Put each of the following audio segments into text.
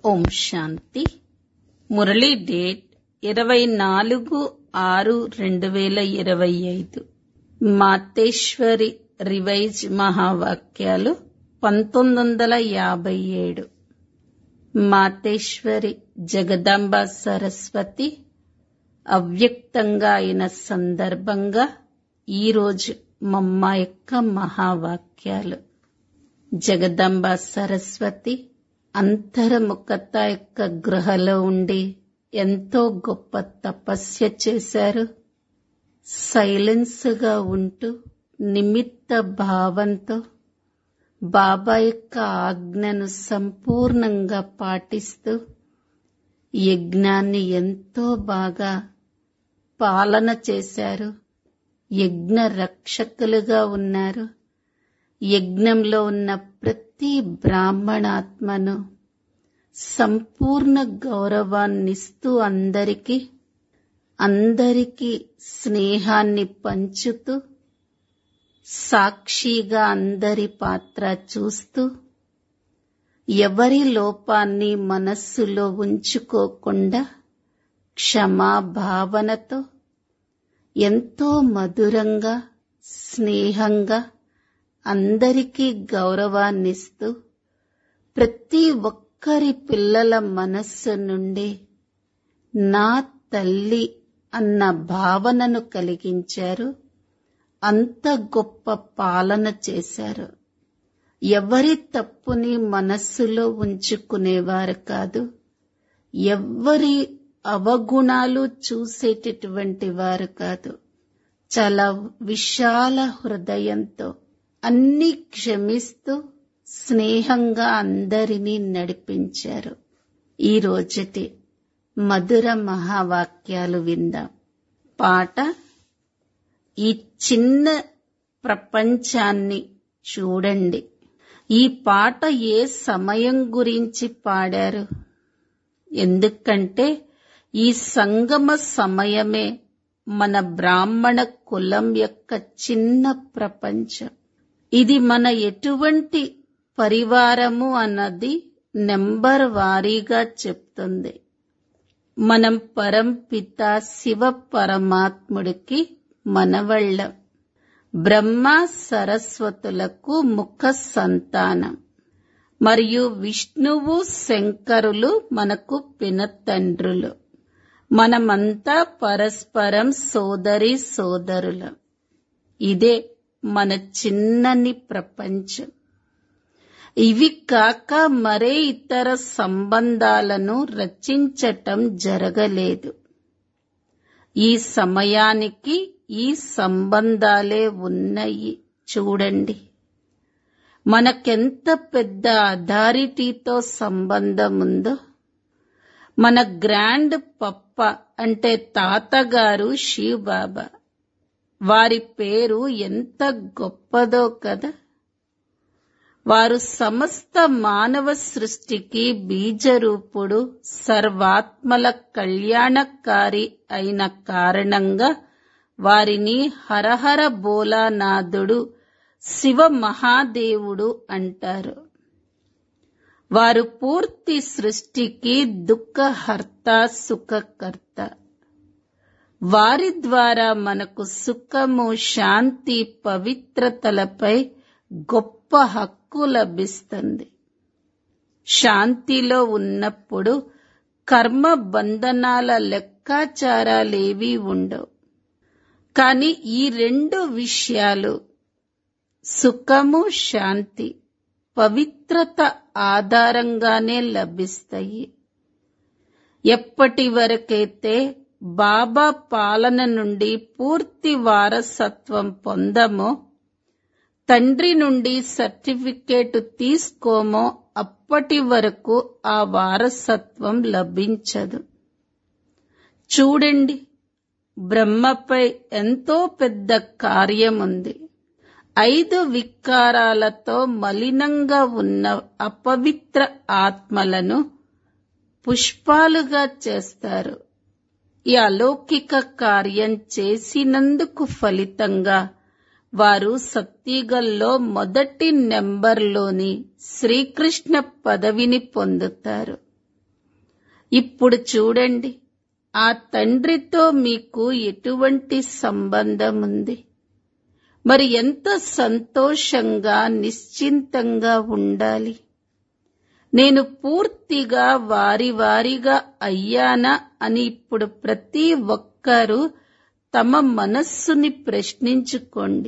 ఓం శాంతి Murali date ఇరవై నాలుగు ఆరు రెండు వేల ఇరవై ఐదు మాతేశ్వరి రివైజ్ మహావాక్యాలు పంతొమ్మిది వందల యాభై ఏడు మాతేశ్వరి జగదాంబ సరస్వతి అవ్యక్తంగా అయిన సందర్భంగా ఈరోజు మమ్మ యొక్క మహావాక్యాలు జగదంబ సరస్వతి అంతర్ముఖత యొక్క గృహలో ఉండి ఎంతో గొప్ప తపస్య చేశారు సైలెన్స్ గా ఉంటూ నిమిత్త భావంతో బాబా యొక్క ఆజ్ఞను సంపూర్ణంగా పాటిస్తూ యజ్ఞాన్ని ఎంతో బాగా పాలన చేశారు యజ్ఞ రక్షకులుగా ఉన్నారు యజ్ఞంలో ఉన్న ప్రతి బ్రాహ్మణాత్మను సంపూర్ణ గౌరవాన్నిస్తూ అందరికీ అందరికీ స్నేహాన్ని పంచుతూ సాక్షిగా అందరి పాత్ర చూస్తూ ఎవరి లోపాన్ని మనస్సులో ఉంచుకోకుండా క్షమాభావనతో ఎంతో మధురంగా స్నేహంగా అందరికీ గౌరవాన్నిస్తూ ప్రతి ఒక్కరి పిల్లల మనస్సు నుండి నా తల్లి అన్న భావనను కలిగించారు అంత గొప్ప పాలన చేశారు ఎవరి తప్పుని మనస్సులో ఉంచుకునేవారు కాదు ఎవ్వరి అవగుణాలు చూసేటటువంటి వారు కాదు చాలా విశాల హృదయంతో అన్ని క్షమిస్తూ స్నేహంగా అందరినీ నడిపించారు ఈ రోజుటి మధుర మహావాక్యాలు విందాం పాట ఈ చిన్న ప్రపంచాన్ని చూడండి ఈ పాట ఏ సమయం గురించి పాడారు ఎందుకంటే ఈ సంగమ సమయమే మన బ్రాహ్మణ కులం యొక్క చిన్న ప్రపంచం ఇది మన ఎటువంటి పరివారము అన్నది నెంబర్ వారీగా చెప్తుంది మనం పరంపిత శివ పరమాత్ముడికి మనవళ్ళం బ్రహ్మ సరస్వతులకు ముఖ సంతానం మరియు విష్ణువు శంకరులు మనకు పినతండ్రులు మనమంతా పరస్పరం సోదరి సోదరులం ఇదే మన చిన్నని ప్రపంచం ఇవి కాక మరే ఇతర సంబంధాలను రచించటం జరగలేదు ఈ సమయానికి ఈ సంబంధాలే ఉన్నాయి చూడండి మనకెంత పెద్ద అథారిటీతో సంబంధం ఉందో మన గ్రాండ్ పప్ప అంటే తాతగారు శివ్ బాబా వారి పేరు ఎంత గొప్పదో కదా వారు సమస్త మానవ సృష్టికి బీజరూపుడు సర్వాత్మల కళ్యాణకారి అయిన కారణంగా వారిని హరహర బోలానాథుడు శివ మహాదేవుడు అంటారు వారు పూర్తి సృష్టికి దుఃఖహర్త సుఖకర్త వారి ద్వారా మనకు సుఖము శాంతి పవిత్రతలపై గొప్ప హక్కు లభిస్తుంది శాంతిలో ఉన్నప్పుడు కర్మ బంధనాల లెక్కాచారాలేవీ ఉండవు కాని ఈ రెండు విషయాలు సుఖము శాంతి పవిత్రత ఆధారంగానే లభిస్తాయి ఎప్పటి వరకైతే బాబా పాలన నుండి పూర్తి వారసత్వం పొందమో తండ్రి నుండి సర్టిఫికేట్ తీసుకోమో అప్పటి వరకు ఆ వారసత్వం లభించదు చూడండి బ్రహ్మపై ఎంతో పెద్ద కార్యం ఉంది ఐదు వికారాలతో మలినంగా ఉన్న అపవిత్ర ఆత్మలను పుష్పాలుగా చేస్తారు ఈ అలౌకిక కార్యం చేసినందుకు ఫలితంగా వారు సత్యుగల్లో మొదటి నెంబర్లోని శ్రీకృష్ణ పదవిని పొందుతారు ఇప్పుడు చూడండి ఆ తండ్రితో మీకు ఎటువంటి సంబంధం ఉంది మరి ఎంత సంతోషంగా నిశ్చింతంగా ఉండాలి నేను పూర్తిగా వారి వారిగా అయ్యానా అని ఇప్పుడు ప్రతి ఒక్కరూ తమ మనస్సుని ప్రశ్నించుకోండి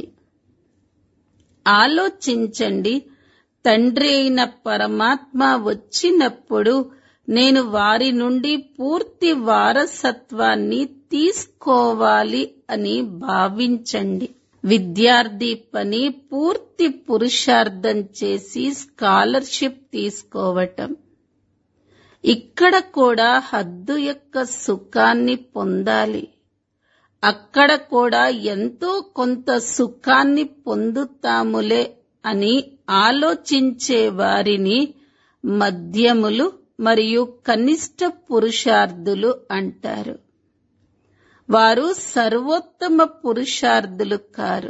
ఆలోచించండి తండ్రి అయిన పరమాత్మ వచ్చినప్పుడు నేను వారి నుండి పూర్తి వారసత్వాన్ని తీసుకోవాలి అని భావించండి విద్యార్థి పని పూర్తి పురుషార్థం చేసి స్కాలర్షిప్ తీసుకోవటం ఇక్కడ కూడా హద్దు యొక్క సుఖాన్ని పొందాలి అక్కడ కూడా ఎంతో కొంత సుఖాన్ని పొందుతాములే అని ఆలోచించే వారిని మధ్యములు మరియు కనిష్ట పురుషార్థులు అంటారు వారు సర్వోత్తమ పురుషార్థులు కారు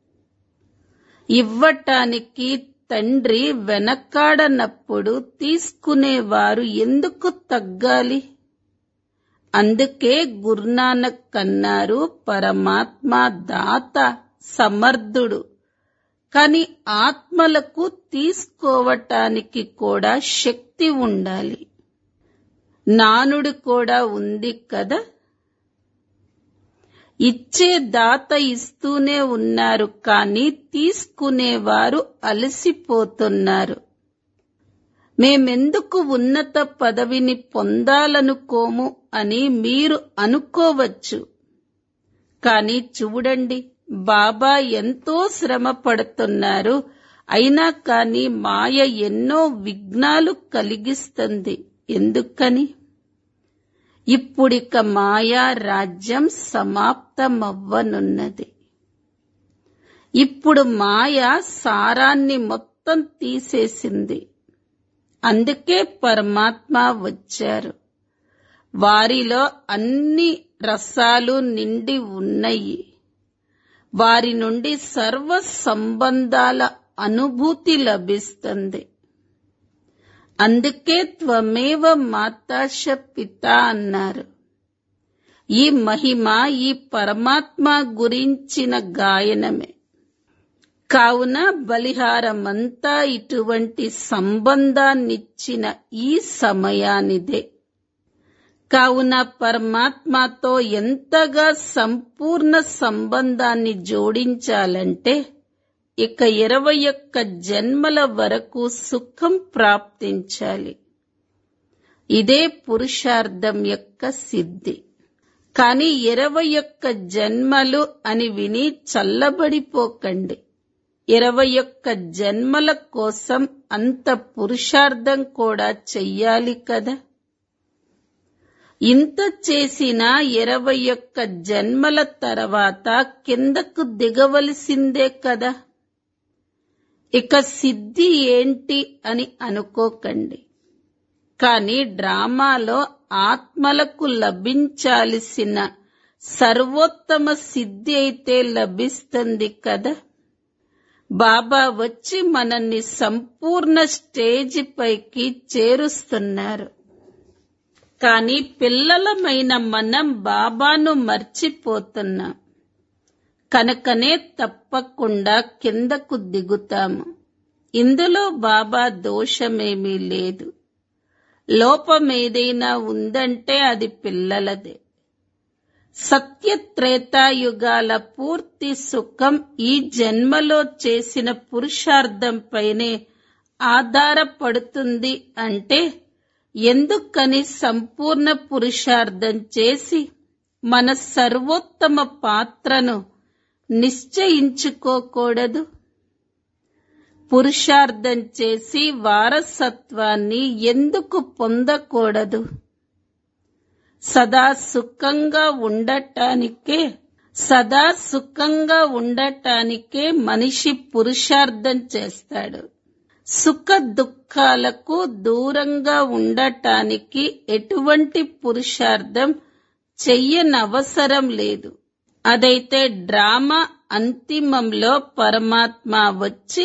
ఇవ్వటానికి తండ్రి వెనకాడనప్పుడు తీసుకునేవారు ఎందుకు తగ్గాలి అందుకే గురునానక్ అన్నారు పరమాత్మ దాత సమర్థుడు కాని ఆత్మలకు తీసుకోవటానికి కూడా శక్తి ఉండాలి నానుడు కూడా ఉంది కదా ఇచ్చే దాత ఇస్తూనే ఉన్నారు కానీ తీసుకునేవారు అలసిపోతున్నారు మేమెందుకు ఉన్నత పదవిని పొందాలనుకోము అని మీరు అనుకోవచ్చు కానీ చూడండి బాబా ఎంతో శ్రమ పడుతున్నారు అయినా కానీ మాయ ఎన్నో విఘ్నాలు కలిగిస్తుంది ఎందుకని ఇప్పుడిక మాయా రాజ్యం సమాప్తమవ్వనున్నది ఇప్పుడు మాయ సారాన్ని మొత్తం తీసేసింది అందుకే పరమాత్మ వచ్చారు వారిలో అన్ని రసాలు నిండి ఉన్నాయి వారి నుండి సర్వ సంబంధాల అనుభూతి లభిస్తుంది అందుకే త్వమేవ మాతాశ పిత అన్నారు ఈ మహిమ ఈ పరమాత్మ గురించిన గాయనమే కావున బలిహారమంతా ఇటువంటి సంబంధాన్నిచ్చిన ఈ సమయానిదే కావున పరమాత్మతో ఎంతగా సంపూర్ణ సంబంధాన్ని జోడించాలంటే ఇక ఇరవై ఒక్క జన్మల వరకు సుఖం ప్రాప్తించాలి ఇదే పురుషార్థం యొక్క సిద్ధి కాని ఇరవై ఒక్క జన్మలు అని విని చల్లబడిపోకండి ఇరవై ఒక్క జన్మల కోసం అంత పురుషార్థం కూడా చెయ్యాలి కదా ఇంత చేసిన ఇరవై ఒక్క జన్మల తర్వాత కిందకు దిగవలసిందే కదా ఇక సిద్ధి ఏంటి అని అనుకోకండి కానీ డ్రామాలో ఆత్మలకు లభించాల్సిన సర్వోత్తమ సిద్ధి అయితే లభిస్తుంది కదా బాబా వచ్చి మనల్ని సంపూర్ణ స్టేజ్ పైకి చేరుస్తున్నారు కానీ పిల్లలమైన మనం బాబాను మర్చిపోతున్నాం కనుకనే తప్పకుండా కిందకు దిగుతాము ఇందులో బాబా దోషమేమీ లేదు లోపమేదైనా ఉందంటే అది పిల్లలదే సత్య త్రేతాయుగాల పూర్తి సుఖం ఈ జన్మలో చేసిన పురుషార్థంపైనే ఆధారపడుతుంది అంటే ఎందుకని సంపూర్ణ పురుషార్థం చేసి మన సర్వోత్తమ పాత్రను నిశ్చయించుకోకూడదు పురుషార్థం చేసి వారసత్వాన్ని ఎందుకు పొందకూడదు సదా సుఖంగా ఉండటానికే సదా సుఖంగా ఉండటానికే మనిషి పురుషార్థం చేస్తాడు సుఖ దుఃఖాలకు దూరంగా ఉండటానికి ఎటువంటి పురుషార్థం చెయ్యనవసరం లేదు అదైతే డ్రామా అంతిమంలో పరమాత్మ వచ్చి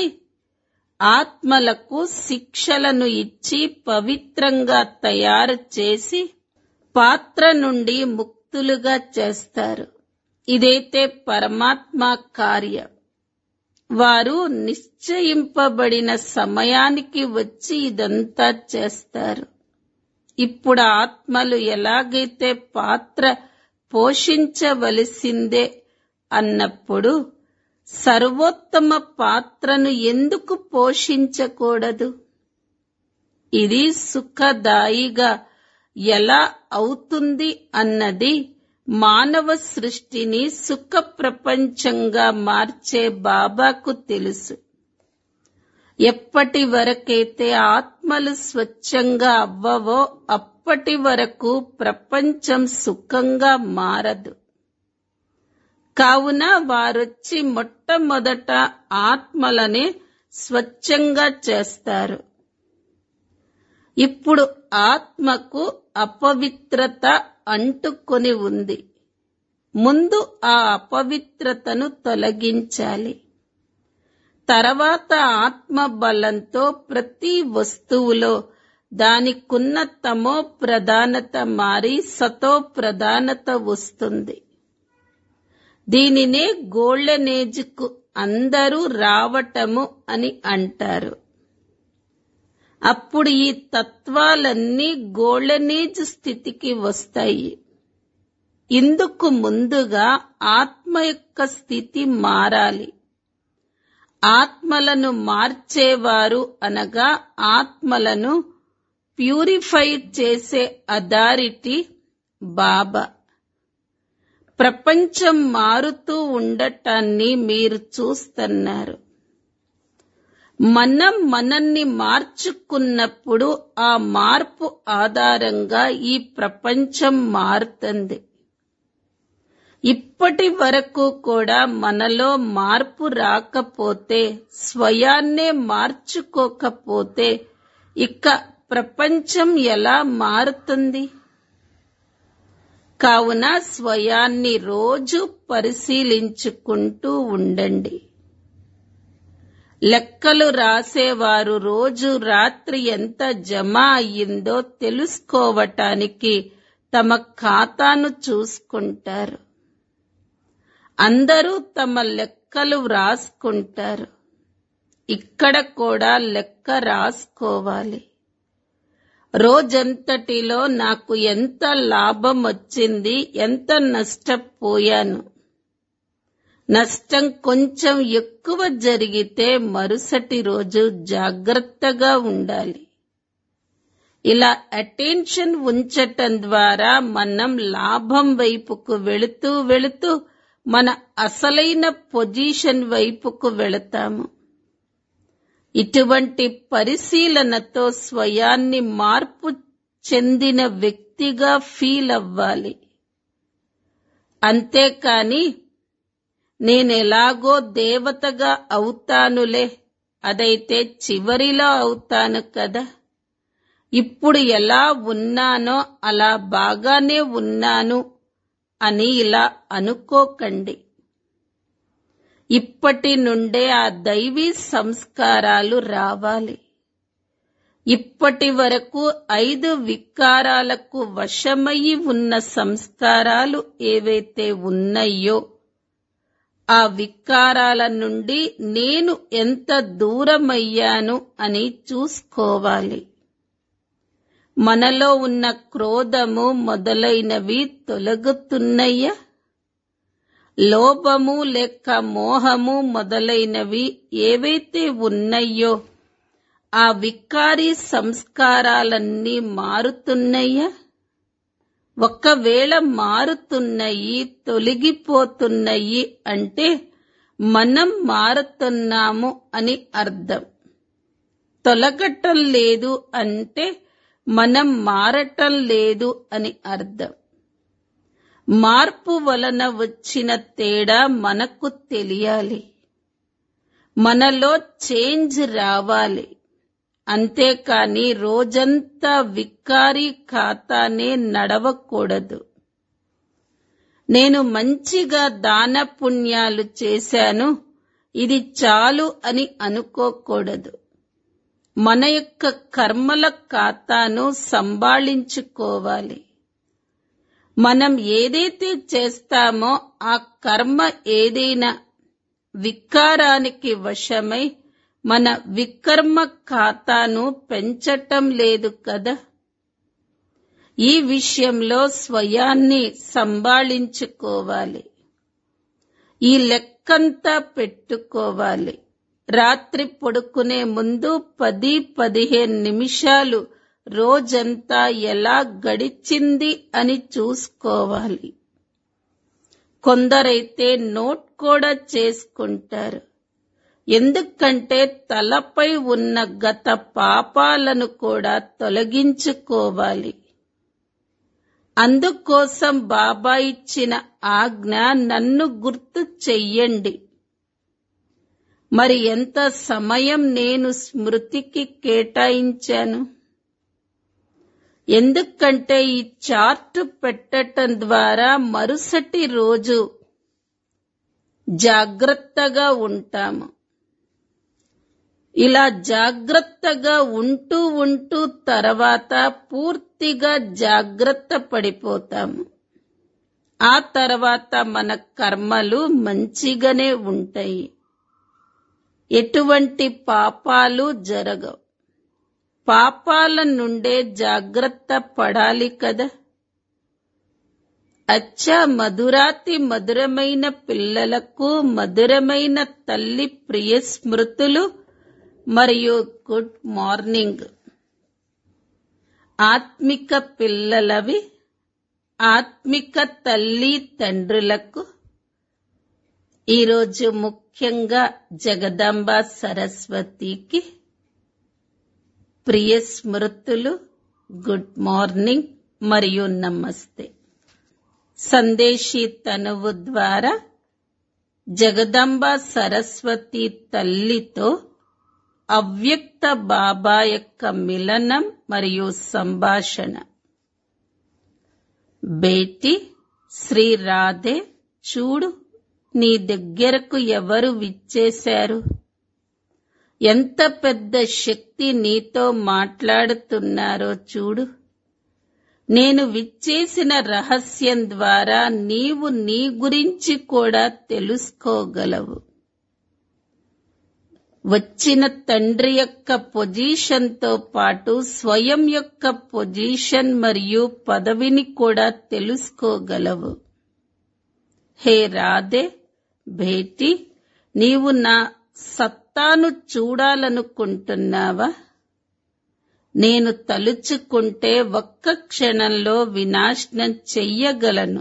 ఆత్మలకు శిక్షలను ఇచ్చి పవిత్రంగా తయారు చేసి పాత్ర నుండి ముక్తులుగా చేస్తారు ఇదైతే పరమాత్మ కార్యం వారు నిశ్చయింపబడిన సమయానికి వచ్చి ఇదంతా చేస్తారు ఇప్పుడు ఆత్మలు ఎలాగైతే పాత్ర పోషించవలసిందే అన్నప్పుడు సర్వోత్తమ పాత్రను ఎందుకు పోషించకూడదు ఇది సుఖదాయిగా ఎలా అవుతుంది అన్నది మానవ సృష్టిని సుఖ ప్రపంచంగా మార్చే బాబాకు తెలుసు ఎప్పటి వరకైతే ఆత్మలు స్వచ్ఛంగా అవ్వవో అప్పటి వరకు ప్రపంచం సుఖంగా మారదు కావున వారొచ్చి మొట్టమొదట ఆత్మలనే స్వచ్ఛంగా చేస్తారు ఇప్పుడు ఆత్మకు అపవిత్రత అంటుకొని ఉంది ముందు ఆ అపవిత్రతను తొలగించాలి తర్వాత ఆత్మ బలంతో ప్రతి వస్తువులో దానికున్న తమో ప్రధానత మారి సతో ప్రధానత వస్తుంది దీనినే గోల్డెనేజ్కు అందరూ రావటము అని అంటారు అప్పుడు ఈ తత్వాలన్నీ గోల్డెనేజ్ స్థితికి వస్తాయి ఇందుకు ముందుగా ఆత్మ యొక్క స్థితి మారాలి ఆత్మలను మార్చేవారు అనగా ఆత్మలను ప్యూరిఫై చేసే అథారిటీ బాబా ప్రపంచం మారుతూ ఉండటాన్ని మీరు చూస్తున్నారు మనం మనల్ని మార్చుకున్నప్పుడు ఆ మార్పు ఆధారంగా ఈ ప్రపంచం మారుతుంది ఇప్పటి వరకు కూడా మనలో మార్పు రాకపోతే స్వయాన్నే మార్చుకోకపోతే ఇక ప్రపంచం ఎలా మారుతుంది కావున స్వయాన్ని రోజు పరిశీలించుకుంటూ ఉండండి లెక్కలు రాసేవారు రోజు రాత్రి ఎంత జమ అయ్యిందో తెలుసుకోవటానికి తమ ఖాతాను చూసుకుంటారు అందరూ తమ లెక్కలు రాసుకుంటారు ఇక్కడ కూడా లెక్క రాసుకోవాలి రోజంతటిలో నాకు ఎంత లాభం వచ్చింది ఎంత నష్టపోయాను నష్టం కొంచెం ఎక్కువ జరిగితే మరుసటి రోజు జాగ్రత్తగా ఉండాలి ఇలా అటెన్షన్ ఉంచటం ద్వారా మనం లాభం వైపుకు వెళుతూ వెళుతూ మన అసలైన పొజిషన్ వైపుకు వెళతాము ఇటువంటి పరిశీలనతో స్వయాన్ని మార్పు చెందిన వ్యక్తిగా ఫీల్ అవ్వాలి అంతేకాని నేనెలాగో దేవతగా అవుతానులే అదైతే చివరిలో అవుతాను కదా ఇప్పుడు ఎలా ఉన్నానో అలా బాగానే ఉన్నాను అని ఇలా అనుకోకండి ఇప్పటి నుండే ఆ దైవీ సంస్కారాలు రావాలి ఇప్పటి వరకు ఐదు వికారాలకు వశమయ్యి ఉన్న సంస్కారాలు ఏవైతే ఉన్నాయో ఆ వికారాల నుండి నేను ఎంత దూరమయ్యాను అని చూసుకోవాలి మనలో ఉన్న క్రోధము మొదలైనవి తొలగుతున్నాయా లోభము లేక మోహము మొదలైనవి ఏవైతే ఉన్నాయో ఆ వికారి సంస్కారాలన్నీ మారుతున్నాయా ఒకవేళ మారుతున్నాయి తొలగిపోతున్నాయి అంటే మనం మారుతున్నాము అని అర్థం తొలగటం లేదు అంటే మనం మారటం లేదు అని అర్థం మార్పు వలన వచ్చిన తేడా మనకు తెలియాలి మనలో చేంజ్ రావాలి అంతేకాని రోజంతా వికారీ ఖాతానే నడవకూడదు నేను మంచిగా దాన పుణ్యాలు చేశాను ఇది చాలు అని అనుకోకూడదు మన యొక్క కర్మల ఖాతాను సంభాళించుకోవాలి మనం ఏదైతే చేస్తామో ఆ కర్మ ఏదైనా వికారానికి వశమై మన వికర్మ ఖాతాను పెంచటం లేదు కదా ఈ విషయంలో స్వయాన్ని సంభాళించుకోవాలి ఈ లెక్కంతా పెట్టుకోవాలి రాత్రి పడుకునే ముందు పది పదిహేను నిమిషాలు రోజంతా ఎలా గడిచింది అని చూసుకోవాలి కొందరైతే నోట్ కూడా చేసుకుంటారు ఎందుకంటే తలపై ఉన్న గత పాపాలను కూడా తొలగించుకోవాలి అందుకోసం బాబా ఇచ్చిన ఆజ్ఞ నన్ను గుర్తు చెయ్యండి మరి ఎంత సమయం నేను స్మృతికి కేటాయించాను ఎందుకంటే ఈ చార్ట్ పెట్టటం ద్వారా మరుసటి రోజు జాగ్రత్తగా ఉంటాము ఇలా జాగ్రత్తగా ఉంటూ ఉంటూ తర్వాత పూర్తిగా జాగ్రత్త పడిపోతాము ఆ తర్వాత మన కర్మలు మంచిగానే ఉంటాయి ఎటువంటి పాపాలు జరగవు పాపాల నుండే జాగ్రత్త పడాలి కదా అచ్చా మధురాతి మధురమైన పిల్లలకు మధురమైన తల్లి ప్రియ స్మృతులు మరియు గుడ్ మార్నింగ్ ఆత్మిక పిల్లలవి ఆత్మిక తల్లి తండ్రులకు ఈరోజు ముఖ్యంగా జగదాంబ సరస్వతికి ప్రియ స్మృతులు గుడ్ మార్నింగ్ మరియు నమస్తే సందేశీ తనువు ద్వారా జగదంబ సరస్వతి తల్లితో అవ్యక్త బాబా యొక్క మిలనం మరియు సంభాషణ బేటి శ్రీ రాధే చూడు నీ దగ్గరకు ఎవరు విచ్చేశారు ఎంత పెద్ద శక్తి నీతో మాట్లాడుతున్నారో చూడు నేను విచ్చేసిన రహస్యం ద్వారా నీవు నీ గురించి కూడా తెలుసుకోగలవు వచ్చిన తండ్రి యొక్క పొజిషన్తో పాటు స్వయం యొక్క పొజిషన్ మరియు పదవిని కూడా తెలుసుకోగలవు హే రాధే భేటి నీవు నా సత్తాను చూడాలనుకుంటున్నావా నేను తలుచుకుంటే ఒక్క క్షణంలో వినాశనం చెయ్యగలను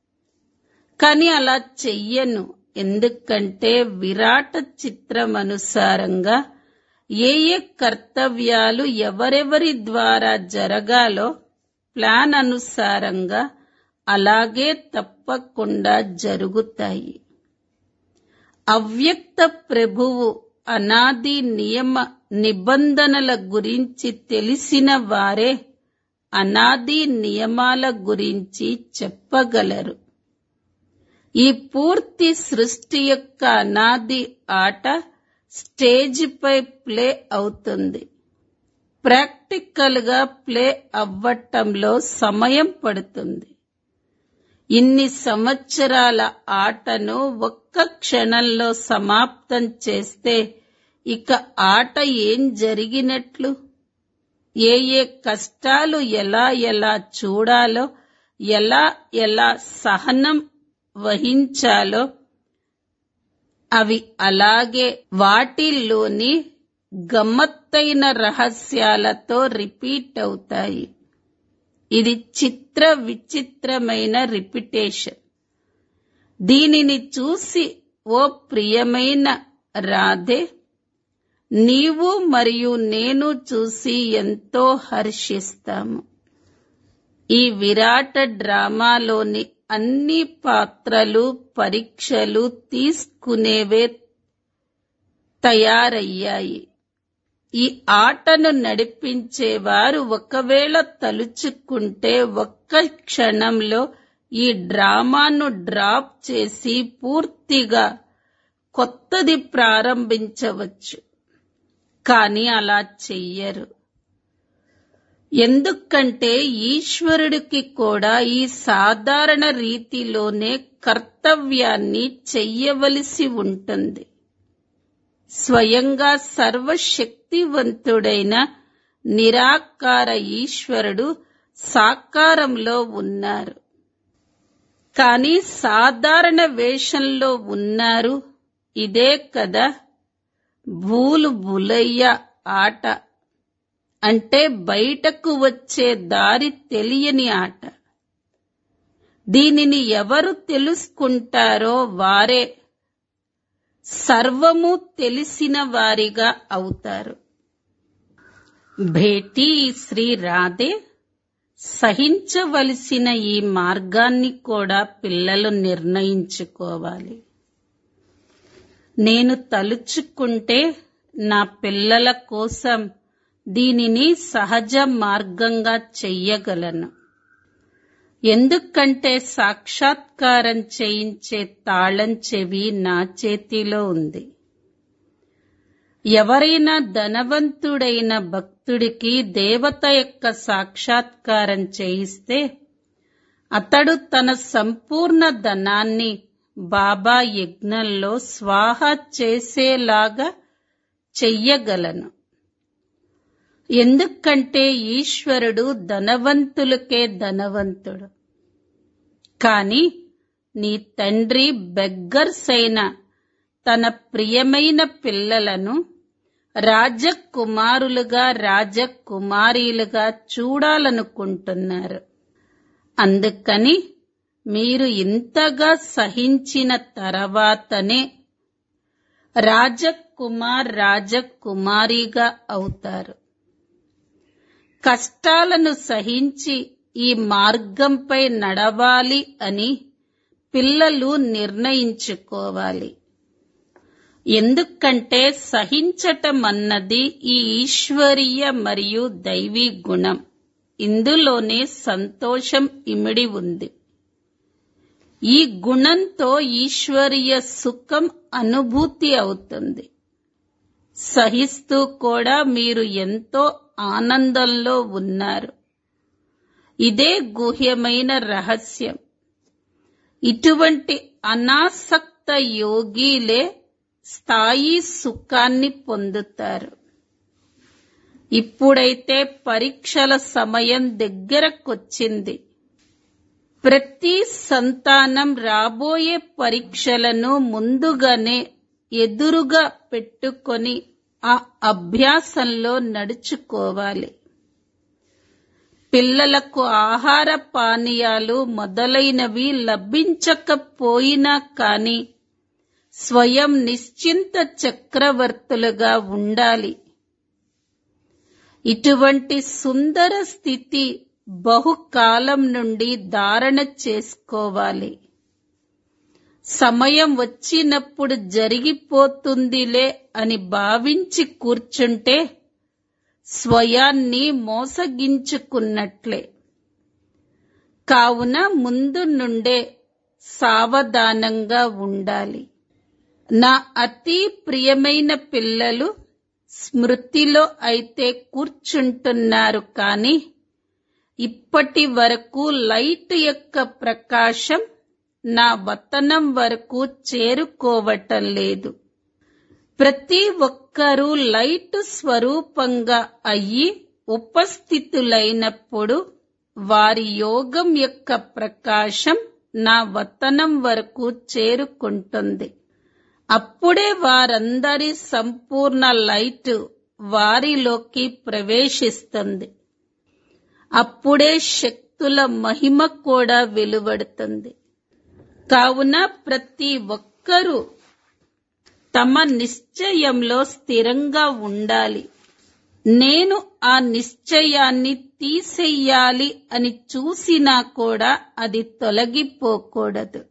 కాని అలా చెయ్యను ఎందుకంటే విరాట చిత్రం అనుసారంగా ఏ ఏ కర్తవ్యాలు ఎవరెవరి ద్వారా జరగాలో ప్లాన్ అనుసారంగా అలాగే తప్పకుండా జరుగుతాయి అవ్యక్త ప్రభువు అనాది నియమ నిబంధనల గురించి తెలిసిన వారే అనాది నియమాల గురించి చెప్పగలరు ఈ పూర్తి సృష్టి యొక్క అనాది ఆట స్టేజ్ పై ప్లే అవుతుంది ప్రాక్టికల్ గా ప్లే అవ్వటంలో సమయం పడుతుంది ఇన్ని సంవత్సరాల ఆటను ఒక్క క్షణంలో సమాప్తం చేస్తే ఇక ఆట ఏం జరిగినట్లు ఏ ఏ కష్టాలు ఎలా ఎలా చూడాలో ఎలా ఎలా సహనం వహించాలో అవి అలాగే వాటిల్లోని గమ్మత్తైన రహస్యాలతో రిపీట్ అవుతాయి ఇది చిత్ర విచిత్రమైన రిపిటేషన్ దీనిని చూసి ఓ ప్రియమైన రాధే నీవు మరియు నేను చూసి ఎంతో హర్షిస్తాము ఈ విరాట డ్రామాలోని అన్ని పాత్రలు పరీక్షలు తీసుకునేవే తయారయ్యాయి ఈ ఆటను నడిపించేవారు ఒకవేళ తలుచుకుంటే ఒక్క క్షణంలో ఈ డ్రామాను డ్రాప్ చేసి పూర్తిగా కొత్తది ప్రారంభించవచ్చు కానీ అలా చెయ్యరు ఎందుకంటే ఈశ్వరుడికి కూడా ఈ సాధారణ రీతిలోనే కర్తవ్యాన్ని చెయ్యవలసి ఉంటుంది స్వయంగా సర్వశక్తివంతుడైన నిరాకార ఈశ్వరుడు సాకారంలో ఉన్నారు కానీ సాధారణ వేషంలో ఉన్నారు ఇదే కదా భూలు బులయ్య ఆట అంటే బయటకు వచ్చే దారి తెలియని ఆట దీనిని ఎవరు తెలుసుకుంటారో వారే సర్వము తెలిసిన వారిగా అవుతారు భేటీ శ్రీ రాధే సహించవలసిన ఈ మార్గాన్ని కూడా పిల్లలు నిర్ణయించుకోవాలి నేను తలుచుకుంటే నా పిల్లల కోసం దీనిని సహజ మార్గంగా చెయ్యగలను ఎందుకంటే సాక్షాత్కారం చేయించే తాళం చెవి నా చేతిలో ఉంది ఎవరైనా ధనవంతుడైన భక్తుడికి దేవత యొక్క సాక్షాత్కారం చేయిస్తే అతడు తన సంపూర్ణ ధనాన్ని బాబా యజ్ఞంలో స్వాహ చేసేలాగా చెయ్యగలను ఎందుకంటే ఈశ్వరుడు ధనవంతులకే ధనవంతుడు కాని నీ తండ్రి బెగ్గర్స్ అయిన తన ప్రియమైన పిల్లలను రాజకుమారులుగా రాజకుమారీలుగా చూడాలనుకుంటున్నారు అందుకని మీరు ఇంతగా సహించిన తర్వాతనే రాజకుమార్ రాజకుమారిగా అవుతారు కష్టాలను సహించి ఈ మార్గంపై నడవాలి అని పిల్లలు నిర్ణయించుకోవాలి ఎందుకంటే సహించటం అన్నది ఈ ఈశ్వరీయ మరియు దైవీ గుణం ఇందులోనే సంతోషం ఇమిడి ఉంది ఈ గుణంతో ఈశ్వరీయ సుఖం అనుభూతి అవుతుంది సహిస్తూ కూడా మీరు ఎంతో ఆనందంలో ఉన్నారు ఇదే గుహ్యమైన రహస్యం ఇటువంటి అనాసక్త యోగిలే స్థాయి సుఖాన్ని పొందుతారు ఇప్పుడైతే పరీక్షల సమయం దగ్గరకొచ్చింది ప్రతి సంతానం రాబోయే పరీక్షలను ముందుగానే ఎదురుగా పెట్టుకొని ఆ అభ్యాసంలో నడుచుకోవాలి పిల్లలకు ఆహార పానీయాలు మొదలైనవి లభించకపోయినా కాని స్వయం నిశ్చింత చక్రవర్తులుగా ఉండాలి ఇటువంటి సుందర స్థితి బహుకాలం నుండి ధారణ చేసుకోవాలి సమయం వచ్చినప్పుడు జరిగిపోతుందిలే అని భావించి కూర్చుంటే స్వయాన్ని మోసగించుకున్నట్లే కావున ముందు నుండే సావధానంగా ఉండాలి నా అతి ప్రియమైన పిల్లలు స్మృతిలో అయితే కూర్చుంటున్నారు కానీ ఇప్పటి వరకు లైట్ యొక్క ప్రకాశం నా వతనం వరకు చేరుకోవటం లేదు ప్రతి ఒక్కరూ లైట్ స్వరూపంగా అయ్యి ఉపస్థితులైనప్పుడు వారి యోగం యొక్క ప్రకాశం నా వతనం వరకు చేరుకుంటుంది అప్పుడే వారందరి సంపూర్ణ లైట్ వారిలోకి ప్రవేశిస్తుంది అప్పుడే శక్తుల మహిమ కూడా వెలువడుతుంది కావున ప్రతి ఒక్కరూ తమ నిశ్చయంలో స్థిరంగా ఉండాలి నేను ఆ నిశ్చయాన్ని తీసేయాలి అని చూసినా కూడా అది తొలగిపోకూడదు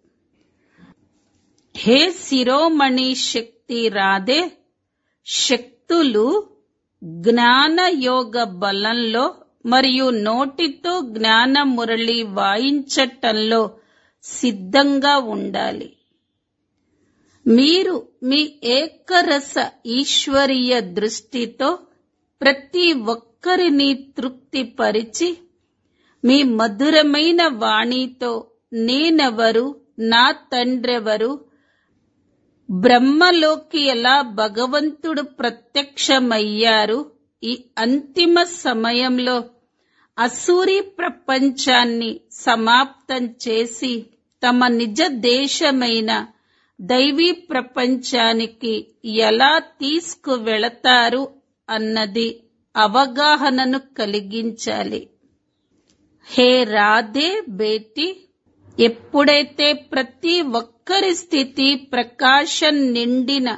హే శిరోమణి శక్తి రాదే శక్తులు జ్ఞాన యోగ బలంలో మరియు నోటితో జ్ఞాన మురళి వాయించటంలో సిద్ధంగా ఉండాలి మీరు మీ ఏకరస ఈశ్వరీయ దృష్టితో ప్రతి ఒక్క ఒక్కరిని తృప్తిపరిచి మీ మధురమైన వాణితో నేనెవరు నా తండ్రెవరు బ్రహ్మలోకి ఎలా భగవంతుడు ప్రత్యక్షమయ్యారు ఈ అంతిమ సమయంలో అసూరి ప్రపంచాన్ని సమాప్తం చేసి తమ నిజ దేశమైన దైవీ ప్రపంచానికి ఎలా తీసుకువెళతారు అన్నది అవగాహనను కలిగించాలి హే రాధే బేటి ఎప్పుడైతే ప్రతి ఒక్కరి స్థితి ప్రకాశం నిండిన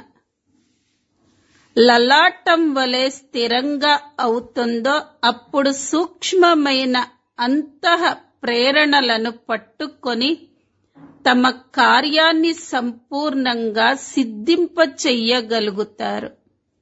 లలాటం వలె స్థిరంగా అవుతుందో అప్పుడు సూక్ష్మమైన అంతః ప్రేరణలను పట్టుకొని తమ కార్యాన్ని సంపూర్ణంగా సిద్ధింప చెయ్యగలుగుతారు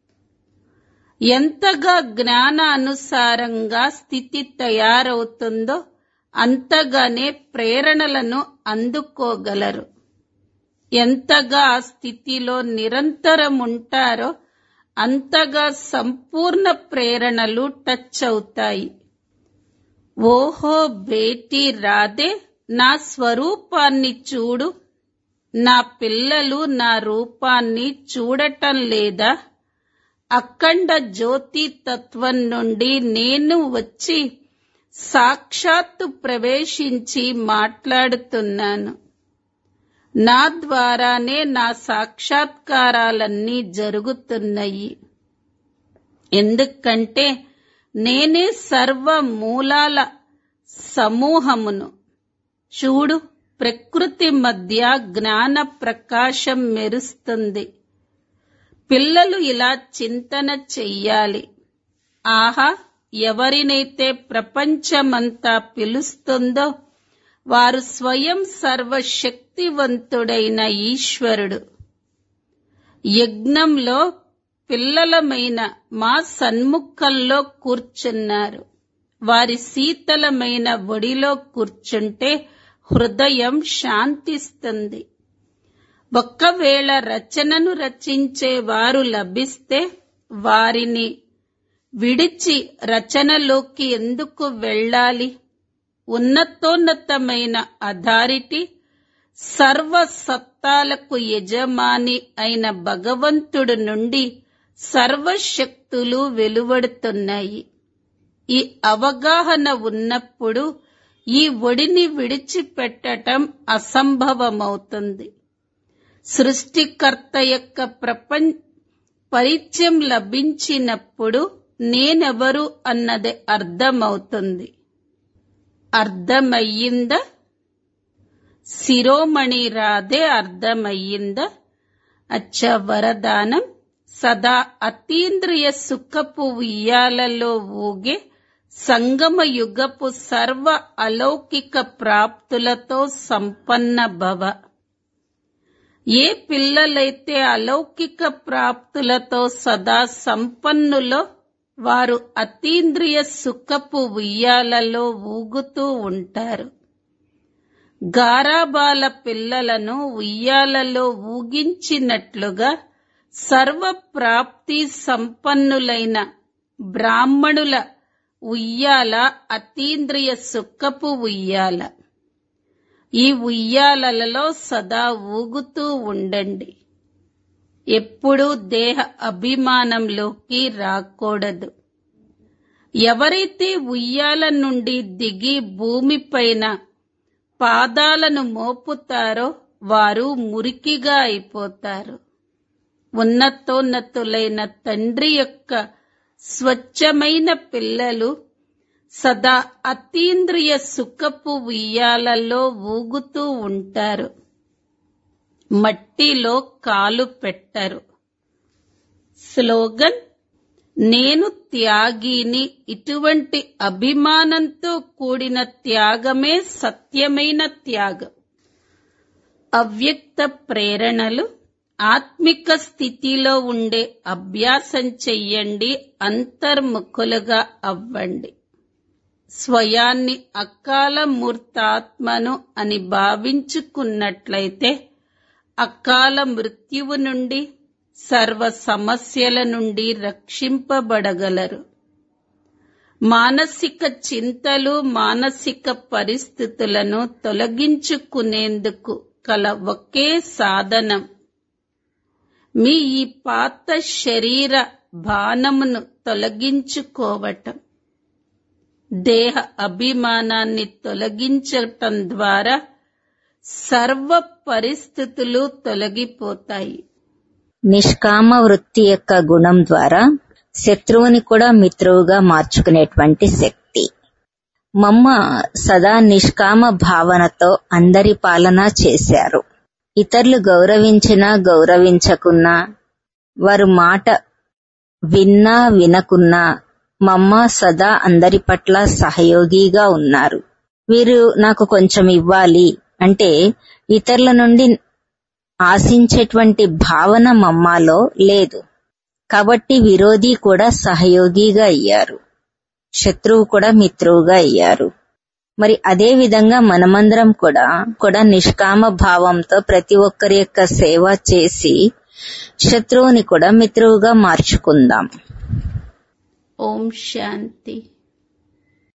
ఎంతగా జ్ఞానానుసారంగా స్థితి తయారవుతుందో అంతగానే ప్రేరణలను అందుకోగలరు ఎంతగా ఆ స్థితిలో నిరంతరం ఉంటారో అంతగా సంపూర్ణ ప్రేరణలు టచ్ అవుతాయి ఓహో బేటీ రాదే నా స్వరూపాన్ని చూడు నా పిల్లలు నా రూపాన్ని చూడటం లేదా అఖండ జ్యోతి తత్వం నుండి నేను వచ్చి సాక్షాత్తు ప్రవేశించి మాట్లాడుతున్నాను నా ద్వారానే నా సాక్షాత్కారాలన్నీ జరుగుతున్నాయి ఎందుకంటే నేనే సర్వ మూలాల సమూహమును చూడు ప్రకృతి మధ్య జ్ఞాన ప్రకాశం మెరుస్తుంది పిల్లలు ఇలా చింతన చెయ్యాలి ఆహా ఎవరినైతే ప్రపంచమంతా పిలుస్తుందో వారు స్వయం సర్వశక్తివంతుడైన ఈశ్వరుడు యజ్ఞంలో పిల్లలమైన మా సన్ముఖంలో కూర్చున్నారు వారి శీతలమైన ఒడిలో కూర్చుంటే హృదయం శాంతిస్తుంది ఒక్కవేళ రచనను రచించే వారు లభిస్తే వారిని విడిచి రచనలోకి ఎందుకు వెళ్ళాలి ఉన్నతోన్నతమైన అథారిటీ సర్వ సత్తాలకు యజమాని అయిన భగవంతుడు నుండి సర్వశక్తులు వెలువడుతున్నాయి ఈ అవగాహన ఉన్నప్పుడు ఈ ఒడిని విడిచిపెట్టటం అసంభవమవుతుంది సృష్టికర్త యొక్క ప్రపంచ పరిచయం లభించినప్పుడు నేనెవరు అన్నది అర్థమవుతుంది అర్థమయ్యిందా శిరోమణి రాధే అర్థమయ్యిందా అచ్చ వరదానం సదా అతీంద్రియ సుఖపు ఉయ్యాలలో ఊగే సంగమ యుగపు సర్వ అలౌకిక ప్రాప్తులతో సంపన్న భవ ఏ పిల్లలైతే అలౌకిక ప్రాప్తులతో సదా సంపన్నులో వారు అతీంద్రియ సుఖపు ఉయ్యాలలో ఊగుతూ ఉంటారు గారాబాల పిల్లలను ఉయ్యాలలో ఊగించినట్లుగా సర్వ ప్రాప్తి సంపన్నులైన బ్రాహ్మణుల ఉయ్యాల అతీంద్రియ సుఖపు ఉయ్యాల ఈ ఉయ్యాలలలో సదా ఊగుతూ ఉండండి ఎప్పుడూ దేహ అభిమానంలోకి రాకూడదు ఎవరైతే ఉయ్యాల నుండి దిగి భూమిపైన పాదాలను మోపుతారో వారు మురికిగా అయిపోతారు ఉన్నతోన్నతులైన తండ్రి యొక్క స్వచ్ఛమైన పిల్లలు సదా అతీంద్రియ సుఖపు ఉయ్యాలలో ఊగుతూ ఉంటారు మట్టిలో కాలు పెట్టరు స్లోగన్ నేను త్యాగిని ఇటువంటి అభిమానంతో కూడిన త్యాగమే సత్యమైన త్యాగం అవ్యక్త ప్రేరణలు ఆత్మిక స్థితిలో ఉండే అభ్యాసం చెయ్యండి అంతర్ముఖులుగా అవ్వండి స్వయాన్ని అకాల మూర్తాత్మను అని భావించుకున్నట్లయితే అకాల మృత్యువు నుండి సర్వ సమస్యల నుండి రక్షింపబడగలరు మానసిక చింతలు మానసిక పరిస్థితులను తొలగించుకునేందుకు కల ఒకే సాధనం మీ ఈ పాత శరీర బాణమును తొలగించుకోవటం దేహ అభిమానాన్ని తొలగించటం ద్వారా సర్వ పరిస్థితులు తొలగిపోతాయి నిష్కామ వృత్తి యొక్క గుణం ద్వారా శత్రువుని కూడా మిత్రువుగా మార్చుకునేటువంటి శక్తి మమ్మ సదా నిష్కామ భావనతో అందరి పాలన చేశారు ఇతరులు గౌరవించినా గౌరవించకున్నా వారు మాట విన్నా వినకున్నా మమ్మ సదా అందరి పట్ల సహయోగిగా ఉన్నారు వీరు నాకు కొంచెం ఇవ్వాలి అంటే ఇతరుల నుండి ఆశించేటువంటి భావన మమ్మాలో లేదు కాబట్టి విరోధి కూడా సహయోగిగా అయ్యారు శత్రువు కూడా మిత్రువుగా అయ్యారు మరి అదే విధంగా మనమందరం కూడా కూడా నిష్కామ భావంతో ప్రతి ఒక్కరి యొక్క సేవ చేసి శత్రువుని కూడా మిత్రువుగా మార్చుకుందాం ఓం శాంతి